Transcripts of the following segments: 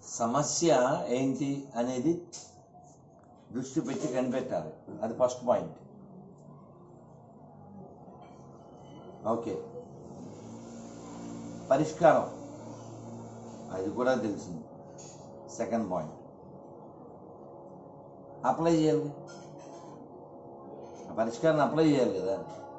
సమస్య ఏంటి అనేది దృష్టి పెట్టి కనిపెట్టాలి అది ఫస్ట్ పాయింట్ ఓకే పరిష్కారం అది కూడా తెలిసింది సెకండ్ పాయింట్ అప్లై చేయాలి ఆ పరిష్కారాన్ని అప్లై చేయాలి కదా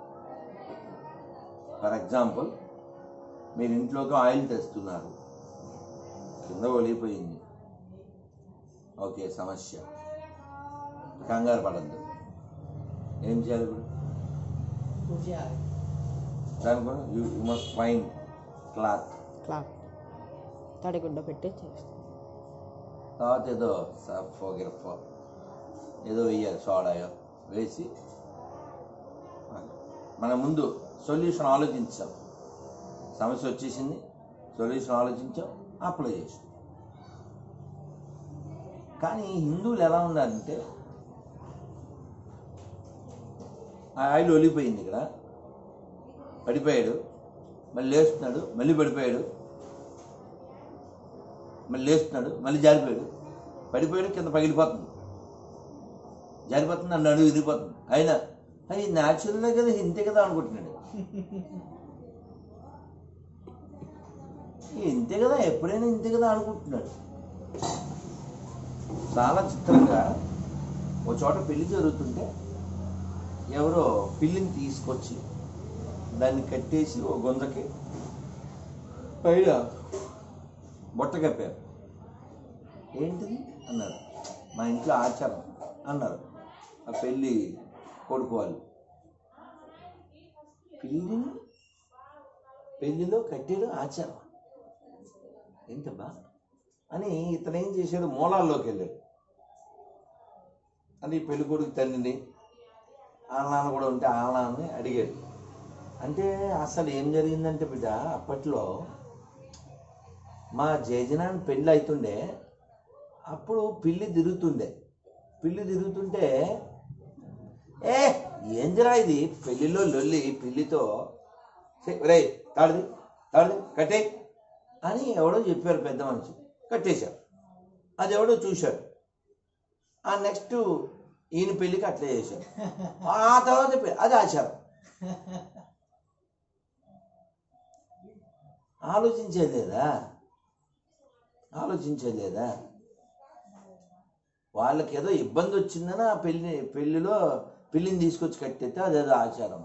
ఫర్ ఎగ్జాంపుల్ మీరు ఇంట్లోకి ఆయిల్ తెస్తున్నారు కింద ఒలిగిపోయింది ఓకే సమస్య కంగారు పడద్దు ఏం చేయాలి ఇప్పుడు పూజ చేయాలి దాని కూడా you you must fine cloth cloth తడిగుడ్డ పెట్టి చేస్తాం తర్వాత ఏదో సర్ఫో గిరఫో ఏదో వేయాలి సోడాయో వేసి మన ముందు సొల్యూషన్ ఆలోచించాం సమస్య వచ్చేసింది సొల్యూషన్ ఆలోచించాం అప్లై చేసాం కానీ హిందువులు ఎలా ఉన్నారంటే ఆ ఆయిల్ ఒలిగిపోయింది ఇక్కడ పడిపోయాడు మళ్ళీ లేస్తున్నాడు మళ్ళీ పడిపోయాడు మళ్ళీ లేస్తున్నాడు మళ్ళీ జారిపోయాడు పడిపోయాడు కింద పగిలిపోతుంది జారిపోతుంది అన్నాడు విరిగిపోతుంది అయినా అది న్యాచురల్గా కదా ఇంతే కదా అనుకుంటున్నాడు ఈ ఇంతే కదా ఎప్పుడైనా ఇంతే కదా అనుకుంటున్నాడు చాలా చిత్రంగా ఒక చోట పెళ్లి జరుగుతుంటే ఎవరో పిల్లిని తీసుకొచ్చి దాన్ని కట్టేసి ఓ గొంతకి పైన బుట్ట కప్పారు ఏంటిది అన్నారు మా ఇంట్లో ఆచారం అన్నారు ఆ పెళ్ళి కొడుకు వాళ్ళు పిల్లిని పెళ్లిలో కట్టేడు ఆచారం ఏంటబ్బా అని ఇతను ఏం చేశాడు మూలాల్లోకి వెళ్ళాడు అది పెళ్లి కొడుకు తండ్రిని వాళ్ళ నాన్న కూడా ఉంటే వాళ్ళ నాన్నని అడిగాడు అంటే అసలు ఏం జరిగిందంటే బిడ్డ అప్పట్లో మా జయజనాన్ని పెళ్ళి అవుతుండే అప్పుడు పిల్లి తిరుగుతుండే పిల్లి తిరుగుతుంటే ఏ ఏందిరా ఇది పెళ్లిలో లొల్లి పిల్లితో రే తాడిది తాడిది కట్టే అని ఎవడో చెప్పారు పెద్ద మనిషి కట్టేశారు అది ఎవడో చూశాడు ఆ నెక్స్ట్ ఈయన పెళ్ళికి అట్లే చేశారు ఆ తర్వాత పె- అది ఆచారం ఆలోచించలేదా ఆలోచించలేదా వాళ్ళకి ఏదో ఇబ్బంది వచ్చిందని ఆ పెళ్లి పెళ్లిలో పెళ్లిని తీసుకొచ్చి కట్టేస్తే అదేదో ఆచారం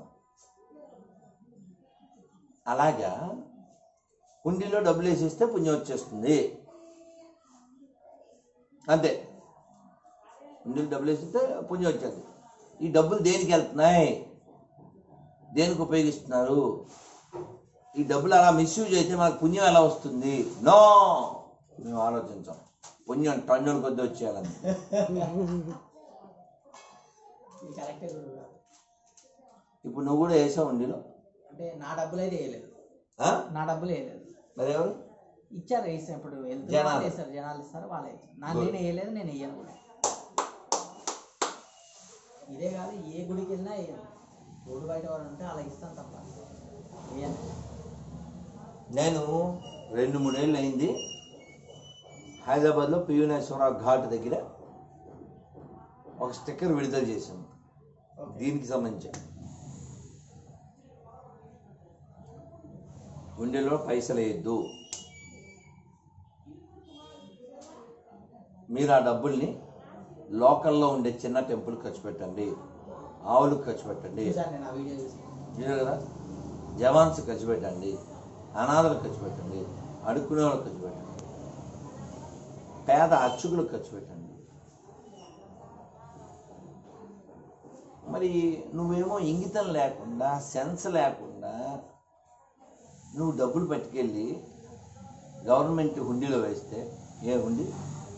అలాగా హుండీలో డబ్బులు వేసేస్తే పుణ్యం వచ్చేస్తుంది అంతే హుండీలో డబ్బులు వేసిస్తే పుణ్యం వచ్చేది ఈ డబ్బులు దేనికి వెళ్తున్నాయి దేనికి ఉపయోగిస్తున్నారు ఈ డబ్బులు అలా మిస్యూజ్ అయితే మనకు పుణ్యం ఎలా వస్తుంది నో మేము ఆలోచించాం పుణ్యం టన్నుల కొద్ది వచ్చేయాలని ఇది కరెక్టే గురువు గారు ఇప్పుడు నువ్వు కూడా వేసావు హుండీలో అంటే నా డబ్బులు అయితే వేయలేదు ఆ? నా డబ్బులు వేయలేదు మరి ఎవరు ఇచ్చారు వేసారు ఇప్పుడు వెళ్తున్న జనాలు. వాళ్ళు వేస్తారు జనాలు ఇస్తారు వాళ్ళే నా Good. నేను వేయలేదు నేను వేయను కూడా ఇదే కాదు ఏ గుడికి వెళ్ళినా వేయను రోడ్డు బయట వాడు ఉంటే అలా ఇస్తాను తప్ప వేయను నేను రెండు మూడేళ్ళు అయింది హైదరాబాద్లో పియూనేశ్వరరావు ఘాట్ దగ్గర ఒక స్టిక్కర్ విడుదల చేశాను దీనికి సంబంధించి గుండెలో పైసలు వేయద్దు మీరు ఆ డబ్బుల్ని లోకల్లో ఉండే చిన్న టెంపుల్ ఖర్చు పెట్టండి ఆవులకు ఖర్చు పెట్టండి చూసాను నేను ఆ వీడియో చూసి చూసారు కదా జవాన్స్ ఖర్చు పెట్టండి అనాథలకు ఖర్చు పెట్టండి అడుక్కునే వాళ్ళకి ఖర్చు పెట్టండి పేద అర్చకులకు ఖర్చు పెట్టండి మరి నువ్వేమో ఇంగితం లేకుండా సెన్స్ లేకుండా నువ్వు డబ్బులు పట్టుకెళ్ళి గవర్నమెంట్ హుండీలో వేస్తే ఏ హుండీ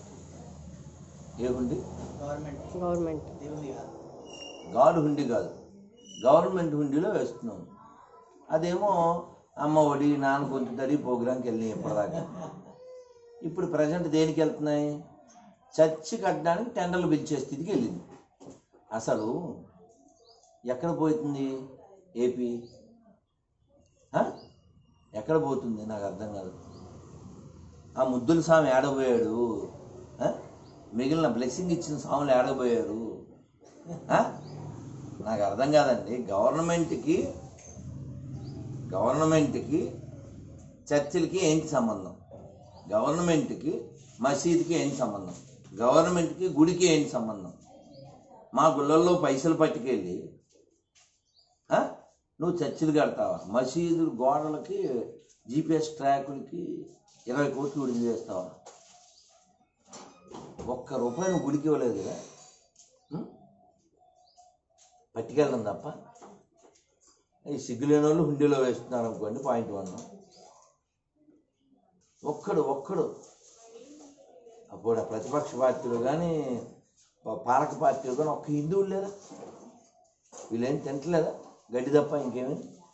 ఏ హుండీ గవర్నమెంట్ గవర్నమెంట్ దేవుంది కాదు గాడు హుండీ కాదు గవర్నమెంట్ హుండీలో వేస్తున్నాం అదేమో అమ్మ ఒడి నాన్న కొంచెం తడి ప్రోగ్రాంకి వెళ్ళినాయి ఇప్పటిదాకా ఇప్పుడు ప్రజెంట్ దేనికి వెళ్తున్నాయి చర్చి కట్టడానికి టెండర్లు పిలిచే స్థితికి వెళ్ళింది అసలు ఎక్కడ పోతుంది ఏపీ ఆ? ఎక్కడ పోతుంది నాకు అర్థం కాదు ఆ ముద్దుల స్వామి ఏడబోయాడు ఆ? మిగిలిన బ్లెస్సింగ్ ఇచ్చిన స్వాములు ఏడబోయారు ఆ? నాకు అర్థం కాదండి గవర్నమెంట్కి గవర్నమెంట్కి చర్చిలకి ఏంటి సంబంధం గవర్నమెంట్కి మసీదుకి ఏంటి సంబంధం గవర్నమెంట్కి గుడికి ఏంటి సంబంధం మా గుళ్ళల్లో పైసలు పట్టుకెళ్ళి ఆ? నువ్వు చర్చిలు కడతావా మసీదు గోడలకి జీపీఎస్ ట్రాకులకి ఇరవై కోట్లు విడుదల చేస్తావా ఒక్క రూపాయి నువ్వు గుడికి ఇవ్వలేదు కదా ఉం? పట్టుకెళ్ళడం తప్ప ఈ సిగ్గులేని వాళ్ళు హుండీలో వేస్తున్నారు అనుకోండి పాయింట్ వన్ ఒక్కడు ఒక్కడు అప్పుడు ఆ ప్రతిపక్ష పార్టీలు కానీ పాలక పార్టీలు కానీ ఒక్క హిందువులు లేదా వీళ్ళేం తింటలేదా గడ్డి తప్ప ఇంకేమీ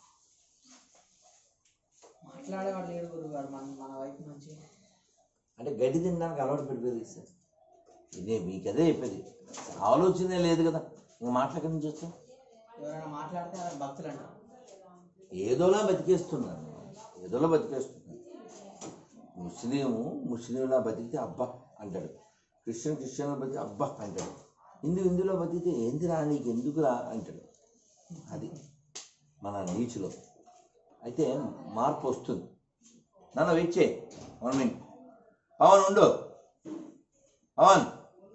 మాట్లాడేవాడు లేడు గురుగారు మన మన వైపు నుంచి అంటే గడ్డి తినడానికి అలవాటు పడిపోయింది సార్ ఇదే మీకు అదే చెప్పేది ఆలోచనే లేదు కదా ఇంక మాట్లాడక నుంచి వస్తాం ఎవరైనా మాట్లాడితే అలా భక్తులు అంటారు ఏదోలా బతికేస్తున్నారు ఏదోలా బతికేస్తున్నారు ముస్లిము ముస్లింలా బతికితే అబ్బా అంటాడు క్రిస్టియన్ క్రిస్టియన్లో బతికితే అబ్బా అంటాడు హిందూ హిందూలో బతికితే ఏందిరా నీకు ఎందుకురా అంటాడు అది మన నీచులో అయితే మార్పు వస్తుంది నాన్న వెయిట్ చేయి వన్ మినిట్ పవన్ ఉండు పవన్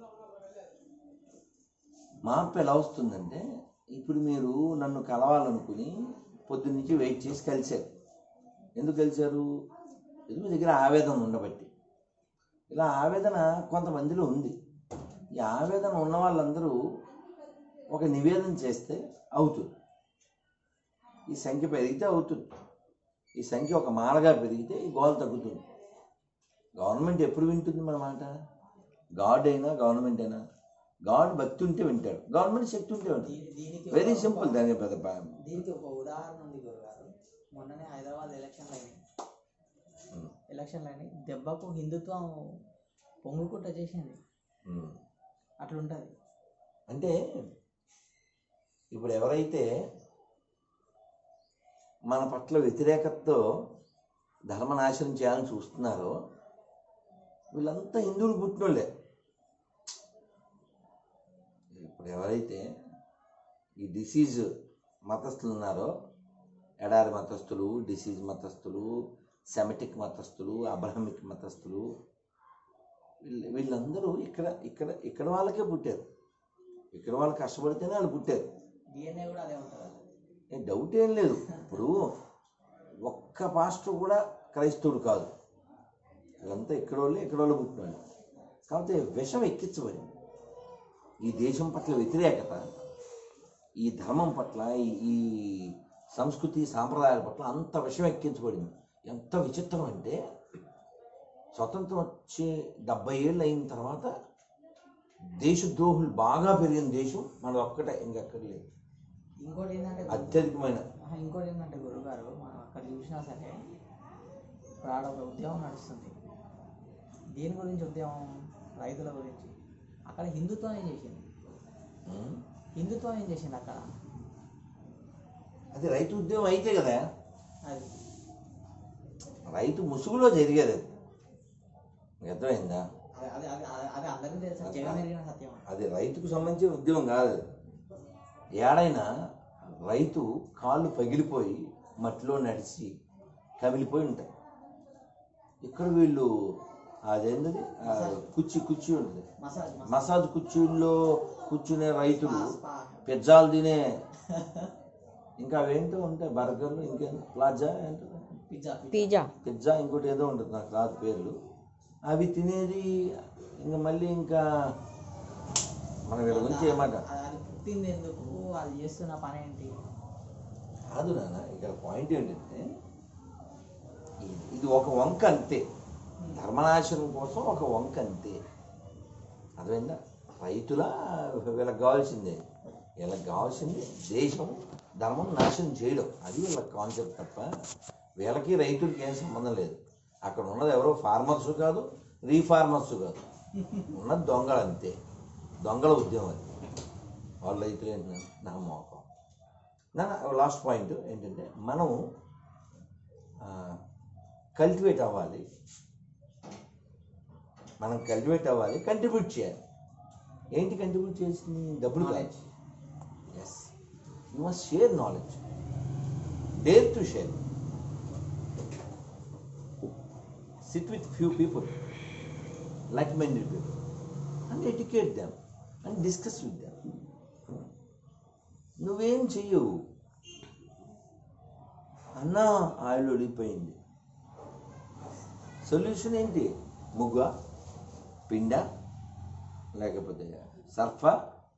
మార్పు ఎలా వస్తుందంటే ఇప్పుడు మీరు నన్ను కలవాలనుకుని పొద్దున్నుంచి వెయిట్ చేసి కలిశారు ఎందుకు కలిశారు ఇది మీ దగ్గర ఆవేదన ఉండబట్టి ఇలా ఆవేదన కొంతమందిలో ఉంది ఈ ఆవేదన ఉన్న వాళ్ళందరూ ఒక నివేదన చేస్తే అవుతుంది ఈ సంఖ్య పెరిగితే అవుతుంది ఈ సంఖ్య ఒక మాలగా పెరిగితే ఈ గోల తగ్గుతుంది గవర్నమెంట్ ఎప్పుడు వింటుంది మన మాట గాడ్ అయినా గవర్నమెంట్ అయినా గాడ్ భక్తి ఉంటే వింటాడు గవర్నమెంట్ శక్తి ఉంటే వింటాడు దీ- దీనికి వెరీ ఒక- సింపుల్ దాని పెద్ద ప- దీనికి ఒక ఉదాహరణ ఉంది గురుగారు మొన్ననే హైదరాబాద్ ఎలక్షన్లు అయినాయి ఉమ్, ఎలక్షన్లు అయినాయి దెబ్బకు హిందుత్వం పొంగుకుంట చేసింది ఉమ్. అట్లుంటుంది అంటే ఇప్పుడు ఎవరైతే మన పట్ల వ్యతిరేకతతో ధర్మనాశనం చేయాలని చూస్తున్నారో వీళ్ళంతా హిందువులు పుట్టినోళ్ళే ఇప్పుడు ఎవరైతే ఈ డిసీజ్ మతస్థులు ఉన్నారో ఎడారి మతస్థులు డిసీజ్ మతస్థులు సెమెటిక్ మతస్థులు అబ్రహమిక్ మతస్థులు వీళ్ళు వీళ్ళందరూ ఇక్కడ ఇక్కడ ఇక్కడ వాళ్ళకే పుట్టారు ఇక్కడ వాళ్ళు కష్టపడితేనే వాళ్ళు పుట్టారు డిఎన్ఏ కూడా అదే ఉంటుంది ఏ డౌట్ ఏం లేదు ఇప్పుడు ఒక్క పాస్టర్ కూడా క్రైస్తవుడు కాదు వీళ్ళంతా ఇక్కడ వాళ్ళే ఇక్కడ వాళ్ళు పుట్టిన కాకపోతే విషం ఎక్కించబడింది ఈ దేశం పట్ల వ్యతిరేకత ఈ ధర్మం పట్ల ఈ- ఈ సంస్కృతి సాంప్రదాయాల పట్ల అంత విషం ఎక్కించబడింది ఎంత విచిత్రం అంటే స్వతంత్రం వచ్చి డెబ్బై ఏళ్ళు అయిన తర్వాత దేశద్రోహులు బాగా పెరిగిన దేశం మనది ఒక్కటే ఇంకెక్కడ లేదు ఇంకోటి ఏంటంటే అత్యధికమైన ఆహా, ఇంకోటి ఏంటంటే గురుగారు మనం అక్కడ చూసినా సరే ఇప్పుడు ఆడ ఒక ఉద్యమం నడుస్తుంది దేని గురించి ఉద్యమం రైతుల గురించి అక్కడ హిందుత్వం ఏం చేసింది ఉం? హిందుత్వం ఏం చేసింది అక్కడ అది రైతు ఉద్యమం అయితే కదా అది రైతు ముసుగులో జరిగేది అది మీకు అర్థమైందా అది అది అది అది- అది అందరికీ తెలుసు జగన్ ఎరిగిన సత్యం అది రైతుకు సంబంధించిన ఉద్యమం కాదు అది. ఏడైనా రైతు కాళ్ళు పగిలిపోయి మట్టిలో నడిచి కమిలిపోయి ఉంటాయి ఇక్కడ వీళ్ళు అదేంటది ఆ కుర్చీ కుర్చీ ఉంటుంది మసాజ్ మసాజ్ మసాజ్ కుర్చీల్లో కూర్చునే రైతులు స్పా పిజ్జాలు తినే ఇంకా అవేంటో ఉంటాయి బర్గర్లు ఇంకేం ప్లాజా ఏంటో పిజ్జా పిజ్జా పిజ్జా ఇంకోటి ఏదో ఉంటుంది నాకు రాదు పేర్లు అవి తినేది ఇంకా మళ్ళీ ఇంకా మన వీళ్ళ గురించి ఏమాట అది అది పుట్టింది ఎందుకు వాళ్ళు చేస్తున్న పని ఏంటి కాదు నాన్న ఇక్కడ పాయింట్ ఏంటంటే ఇది- ఇది ఒక వంక అంతే ధర్మనాశనం కోసం ఒక వంక అంతే అర్థమైందా రైతుల వీళ్ళకి కావాల్సిందే వీళ్ళకి కావాల్సింది దేశం ధర్మం నాశనం చేయడం అది వీళ్ళ కాన్సెప్ట్ తప్ప వీళ్ళకి రైతులకి ఏం సంబంధం లేదు అక్కడ ఉన్నది ఎవరో ఫార్మర్స్ కాదు రీఫార్మర్స్ కాదు ఉన్నది దొంగలు అంతే దొంగల ఉద్యమం అది వాళ్ళ రైతులు ఏంటి నా మోకం నా లాస్ట్ పాయింట్ ఏంటంటే మనం కల్టివేట్ అవ్వాలి మనం కల్టివేట్ అవ్వాలి కంట్రిబ్యూట్ చేయాలి ఏంటి కంట్రిబ్యూట్ చేసింది డబ్బులు Knowledge. Yes you must share knowledge dare to share sit with few people like minded people and educate them and discuss with them నువ్వేం చెయ్యవు అన్న ఆయిల్ ఒడిపోయింది సొల్యూషన్ ఏంటి ముగ్గ పిండ లేకపోతే సర్ఫా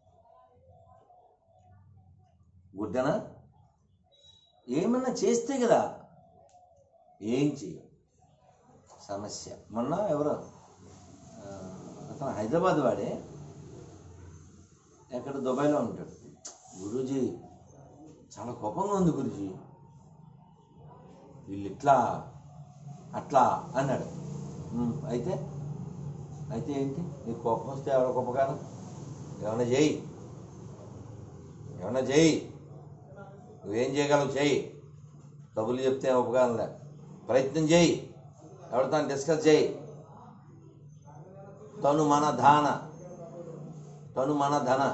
గుడ్డన ఏమన్నా చేస్తే కదా ఏం చెయ్యం సమస్య మొన్న ఎవరో ఆ, అతను హైదరాబాద్ వాడే ఎక్కడ దుబాయ్లో ఉంటాడు గురూజీ చాలా కోపంగా ఉంది గురూజీ వీళ్ళు ఇట్లా అట్లా అన్నాడు "ఉమ్, అయితే అయితే ఏంటి నీకు కోపం వస్తే ఎవరు కోపకారం ఏమన్నా చేయి ఏమన్నా చేయి నువ్వేం చేయగలవు చేయి కబుర్లు చెప్తే ఉపకారం లే ప్రయత్నం చేయి ఎవరితో డిస్కస్ చేయి తను మన ధాన తను మన ధన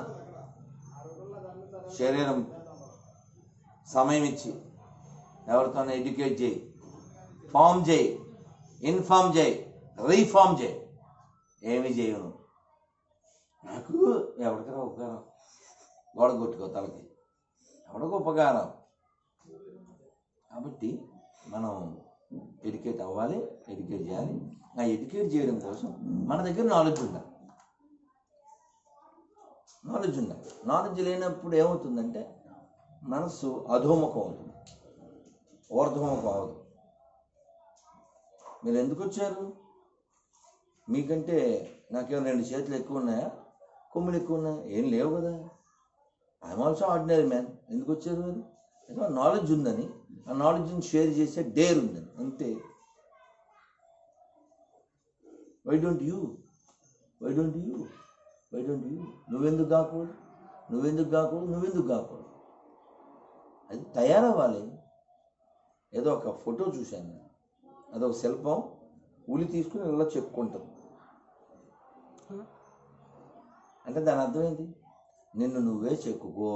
శరీరం సమయం ఇచ్చి ఎవరితో ఎడ్యుకేట్ చేయి ఫామ్ చేయి ఇన్ఫార్మ్ చేయి రీఫార్మ్ చేయి ఏమి చేయను నాకు ఎవరికైనా ఉపకారం గోడ కొట్టుకో తలకి ఎవడికి ఉపకారం కాబట్టి మనం ఎడ్యుకేట్ అవ్వాలి ఎడ్యుకేట్ చేయాలి ఆ ఎడ్యుకేట్ చేయడం కోసం మన దగ్గర నాలెడ్జ్ ఉండాలి నాలెడ్జ్ ఉండాలి నాలెడ్జ్ లేనప్పుడు ఏమవుతుందంటే మనస్సు అధోముఖం అవుతుంది ఊర్ధ్వముఖం అవదు మీరు ఎందుకు వచ్చారు మీకంటే నాకేమో రెండు చేతులు ఎక్కువ ఉన్నాయా కొమ్ములు ఎక్కువ ఉన్నాయా ఏం లేవు కదా ఐఎమ్ ఆల్సో ఆర్డినరీ మ్యాన్ ఎందుకు వచ్చారు మీరు ఏదో నాలెడ్జ్ ఉందని ఆ నాలెడ్జ్ని షేర్ చేసే డేర్ ఉందని అంతే why don't you why don't you why don't you నువ్వెందుకు కాకూడదు నువ్వెందుకు కాకూడదు నువ్వెందుకు కాకూడదు అది తయారవ్వాలి ఏదో ఒక ఫోటో చూశాను నేను అదొక శిల్పం ఉలి తీసుకుని ఇలా చెప్పుకుంటుంది అంటే దాని అర్థం ఏంటి నిన్ను నువ్వే చెక్కుకో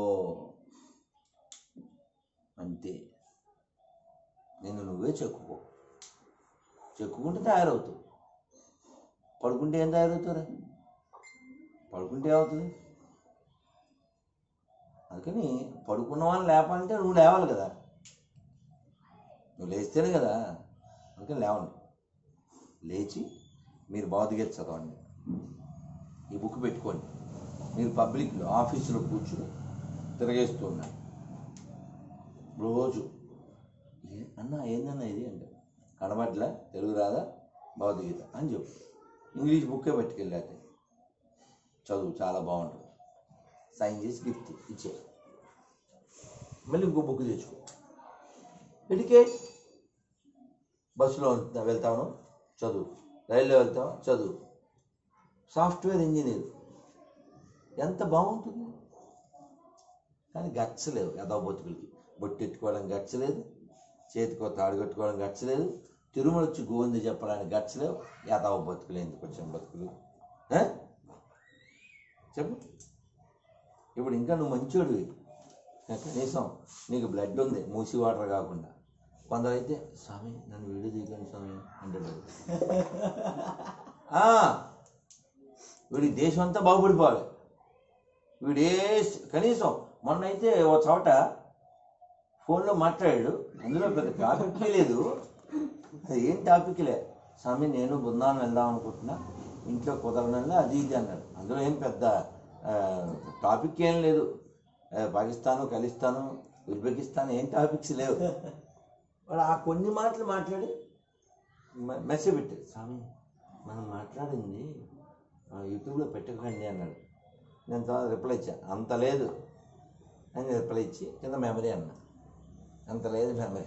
అంతే నిన్ను నువ్వే చెక్కుకో చెక్కుకుంటే తయారవుతావు పడుకుంటే ఏం తయారవుతారా పడుకుంటే ఏమవుతుంది అందుకని పడుకున్న వాళ్ళని లేపాలంటే నువ్వు లేవాలి కదా నువ్వు లేస్తేనే కదా అందుకని లేవండి లేచి మీరు భౌతికత చదవండి ఈ బుక్ పెట్టుకోండి మీరు పబ్లిక్లో ఆఫీసులో కూర్చుని తిరగేస్తూ ఉన్నారు రోజు "ఏ- అన్న ఏందన్న ఇది అంటే కనబట్ల తెలుగు రాదా భౌతికత అని చెప్పు ఇంగ్లీష్ బుక్కే పట్టుకెళ్ళాతే చదువు చాలా బాగుంటుంది సైన్ చేసి గిఫ్ట్ ఇచ్చే మళ్ళీ ఇంకో బుక్ తెచ్చుకో ఎడికేట్ బస్సులో వెళ్తా- వెళ్తాను చదువు రైల్లో వెళ్తాం చదువు సాఫ్ట్వేర్ ఇంజనీర్ ఎంత బాగుంటుంది కానీ గట్స్ లేవు యథా బతుకులకి బొట్టెట్టుకోవడం గట్స్ లేదు చేతికో తాడు కట్టుకోవడం గట్స్ లేదు తిరుమల వచ్చి గోవింద చెప్పడానికి గట్స్ లేవు యథావ బతుకులు ఎందుకు వచ్చాం బతుకులు ఆ? చెప్పు ఇప్పుడు ఇంకా నువ్వు మంచోడివి కనీసం నీకు బ్లడ్ ఉంది మూసి వాటర్ కాకుండా కొందరైతే స్వామి నన్ను వీడియో తీయకండి స్వామి అంటాడు ఆ, వీడికి దేశం అంతా బాగుపడిపోవాలి వీడే కనీసం మొన్న అయితే ఓ చోట ఫోన్లో మాట్లాడాడు అందులో పెద్ద టాపిక్ లేదు అది ఏం టాపిక్ లే స్వామి నేను బృందావనం వెళ్దాం అనుకుంటున్నా ఇంట్లో కుదరనల్లా అది ఇది అన్నాడు అందులో ఏం పెద్ద ఆ, టాపిక్ ఏం లేదు ఆ, పాకిస్తాను ఖలిస్తాను ఉజ్బెకిస్తాన్ ఏం టాపిక్స్ లేవు వాడు ఆ కొన్ని మాటలు మాట్లాడి మె- మెసేజ్ పెట్టాడు స్వామి మనం మాట్లాడింది ఆ, యూట్యూబ్లో పెట్టకండి అన్నాడు నేను తర్వాత రిప్లై ఇచ్చా అంత లేదు అని రిప్లై ఇచ్చి కింద మెమరీ అన్నా అంత లేదు మెమరీ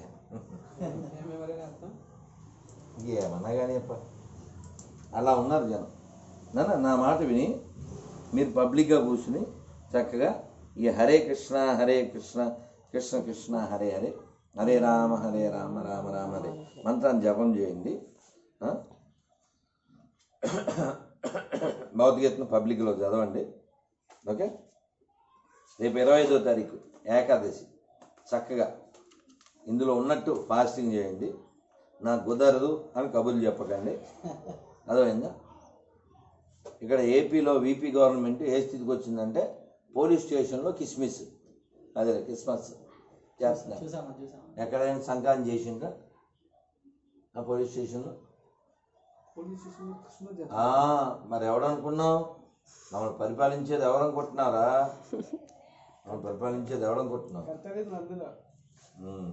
ఏమన్నా కానీ చెప్ప అలా ఉన్నారు జనం నాన్న నా మాట విని మీరు పబ్లిక్గా కూర్చుని చక్కగా ఈ హరే కృష్ణ హరే కృష్ణ కృష్ణ కృష్ణ హరే హరే హరే రామ హరే రామ రామ రామ హరే మంత్రాన్ని జపం చేయండి ఆ? భగవద్గీతను పబ్లిక్లో చదవండి ఓకే రేపు ఇరవై ఐదో తారీఖు ఏకాదశి చక్కగా ఇందులో ఉన్నట్టు ఫాస్టింగ్ చేయండి నాకు కుదరదు అని కబుర్లు చెప్పకండి అర్థమైందా ఇక్కడ ఏపీలో వీపీ గవర్నమెంట్ ఏ స్థితికి వచ్చిందంటే పోలీస్ స్టేషన్లో కిస్మిస్ అదే క్రిస్మస్ చేస్తున్నారు చూసామా చూసామా ఎక్కడైనా సంక్రాంతి చేసిండ్రా ఆ పోలీస్ స్టేషన్లో పోలీస్ స్టేషన్ కృష్ణ ఆ, మరి ఎవడనుకున్నావు మమ్మల్ని పరిపాలించేది ఎవరనుకుంటున్నారా మనం పరిపాలించేది ఎవడనుకుంటున్నావు కరెక్ట్గా నందులో ఉమ్.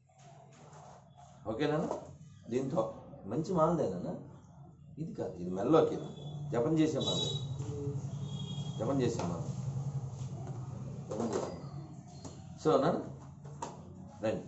ఓకేనా దీంతో మంచి మాలదేనా ఇది కాదు ఇది మెల్లోకి ఇది. జపం చేసే మాల జపం చేసే మాల జపం చేసే మాల. సో నా రండి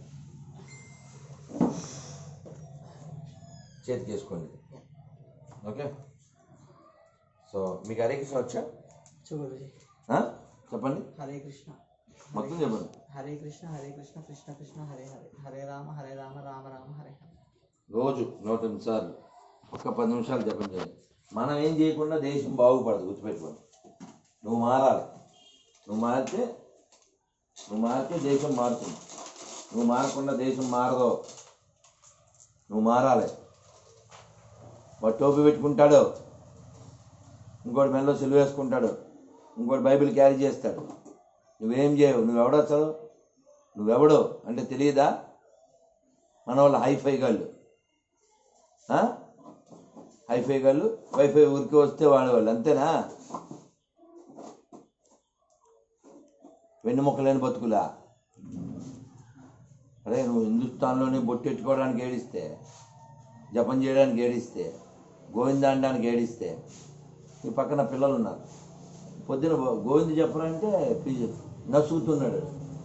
చేతికి వేసుకోండి ఓకే సో మీకు హరే కృష్ణ వచ్చా చూడు ఆ? చెప్పండి హరే కృష్ణ మొత్తం చెప్పండి హరే కృష్ణ హరే కృష్ణ కృష్ణ కృష్ణ హరే హరే హరే రామ హరే రామ రామ రామ హరే హరే రోజు నూట ఎనిమిది సార్లు ఒక్క పది నిమిషాలు జపం చేయండి మనం ఏం చేయకుండా దేశం బాగుపడదు గుర్తుపెట్టుకోండి నువ్వు మారాలి నువ్వు మారితే నువ్వు మారితే దేశం మారుతుంది నువ్వు మారకుండా దేశం మారదు నువ్వు మారాలి వాడు టోపీ పెట్టుకుంటాడు ఇంకోటి మెల్లో సెలవు వేసుకుంటాడు ఇంకోటి బైబిల్ క్యారీ చేస్తాడు నువ్వేం చేయవు నువ్వెవడో చదువు నువ్వెవడో అంటే తెలియదా మన వాళ్ళు హైఫై గాళ్ళు ఆ? హైఫై గాళ్ళు వైఫై ఊరికి వస్తే వాడేవాళ్ళు అంతేనా వెన్నుముక్కలేని బతుకులా అరే నువ్వు హిందుస్థాన్లోనే బొట్టెట్టుకోవడానికి ఏడిస్తే జపం చేయడానికి ఏడిస్తే గోవింద అనడానికి ఏడిస్తే ఈ పక్కన పిల్లలు ఉన్నారు పొద్దున గో- గోవింద చెప్పరంటే పి- నసుగుతున్నాడు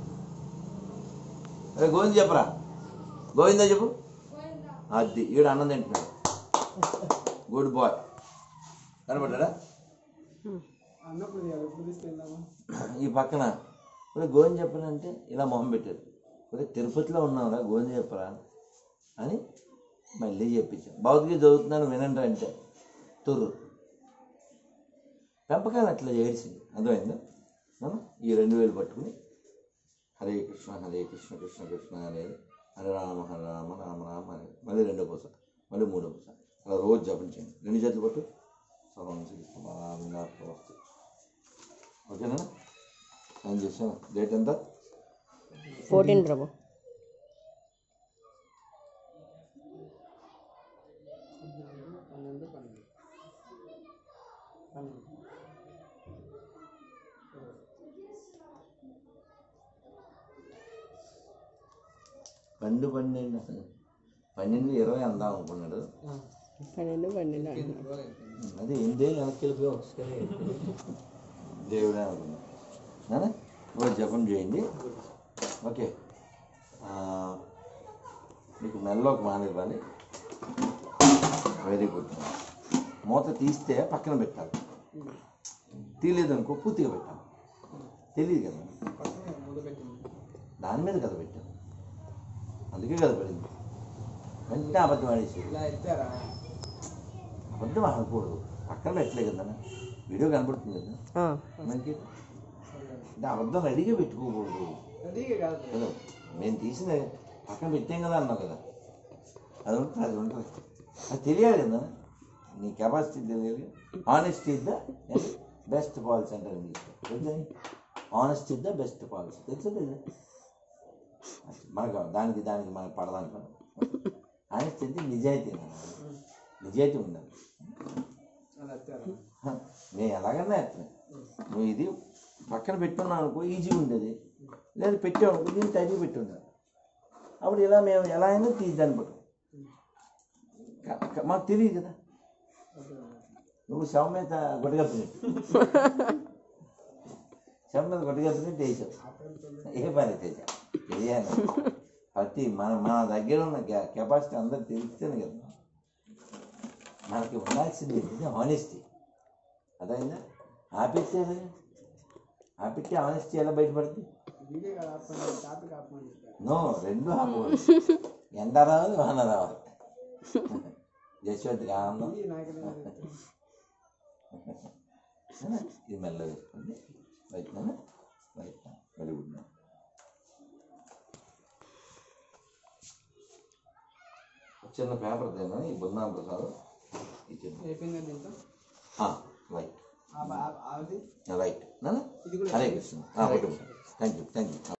అరే గోవింద చెప్పరా గోవింద చెప్పు అది ఈడు అన్నం తింటున్నాడు గుడ్ బాయ్ కనబడ్డా అన్నప్పుడు ఇవాళ ఎప్పుడు తీసుకెళ్దాము ఈ పక్కన ఒరే గోవింద చెప్పనంటే ఇలా మొహం పెట్టారు ఒరే తిరుపతిలో ఉన్నావురా గోవింద చెప్పరా అని మళ్ళీ చెప్పించాను భౌతిక చదువుతున్నాను వినండి అంటే తుర్రు పెంపకాలు అట్లా ఏడిసింది అర్థమైందా మనం ఈ రెండు వేలు పట్టుకుని హరే కృష్ణ హరే కృష్ణ కృష్ణ కృష్ణ అనేది హరే రామ హరే రామ రామ రామ హరే మళ్ళీ రెండో పూస మళ్ళీ మూడో పూస అలా రోజు జపం చేయండి రెండు చేతులు పట్టు సర్వం శ్రీకృష్ణ బాగా వస్తుంది ఓకేనా నేను చేశాను డేట్ ఎంత ఫోర్టీన్ ప్రభు పన్నెండు పన్నెండు పన్నెండు పన్నెండు పన్నెండు పన్నెండు ఇరవై అందాం అనుకున్నాడు పన్నెండు పన్నెండు అంటున్నాడు అదే ఏంటి వెనక్కి వెళ్ళిపోయి ఒకసారి దేవుడే అనుకున్నా నాన్న రోజు జపం చేయండి ఓకే ఆ, మీకు మెల్లోకి మానివ్వాలి వెరీ గుడ్ మూత తీస్తే పక్కన పెట్టాలి తీయలేదు అనుకో పూర్తిగా పెట్టాలి తెలియదు కదా పక్కనే ముందు పెట్టింది దాని మీద కదా పెట్టాను అందుకే కదా పడింది వెంటనే అబద్ధం ఆడేసి ఇలా ఎత్తారా అబద్ధం ఆడకూడదు పక్కన పెట్టలే కదా వీడియో కనబడుతుంది కదా ఆ, మనకి అంటే అబద్ధం రెడీగా పెట్టుకోకూడదు రెడీగా కాదు కదా మేము తీసిన పక్కన పెట్టాం కదా అన్నావు కదా అది ఉంటుంది అది ఉంటుంది అది తెలియాలి కదా నీ కెపాసిటీ తెలియాలి honest is the best policy అంటారు ఇంగ్లీష్లో honest is the best policy తెలుసా లేదా మనకు దానికి దానికి మనకు పడదానికి ఆనెస్ట్ అంటే నిజాయితీ అన్నమాట. నిజాయితీ ఉండాలి అలా ఎత్తారా హ, నేను ఎలాగన్నా ఎత్తను నువ్వు ఇది పక్కన పెట్టుకున్నావు అనుకో ఈజీ ఉండేది లేదా పెట్టావు అనుకో దీన్ని టైప్ పెట్టి ఉండాలి అప్పుడు ఇలా మేము ఎలా అయినా తీద్దాన్ని పట్టు క- క- మాకు తెలియదు కదా నువ్వు శవం మీద గొట్టగప్పినట్టు శవం మీద గొట్టగప్పినట్టు వేసావు ఏ పని చేసా తెలియాలి ప్రతి మన మన దగ్గర ఉన్న కెపాసిటీ అందరు తెలిస్తేనే కదా మనకి ఉండాల్సింది ఆనెస్టీ అదైందా ఆపెట్టే ఆపెట్టి ఆనెస్టీ ఎలా బయటపడుతుంది వీడియో కాదు ఆపండి టాపిక్ ఆపమని చెప్పారు నో రెండు ఆపకూడదు ఎండ రావాలి వాన రావాలి యశ్వంత్కి ఆనందం ఇది నాకనే నాన్న, ఇది మెల్లగా వేసుకోండి రైట్ నాన్న రైట్ వెరీ గుడ్ నాన్న చిన్న పేపర్ తేనా ఈ బృందాం ప్రసాద్ ఈ చిన్న అయిపోయిందా దీంతో రైట్ ఆ- ఆ- అది రైట్ నాన్న ఇది కూడా Hare Krishna thank you thank you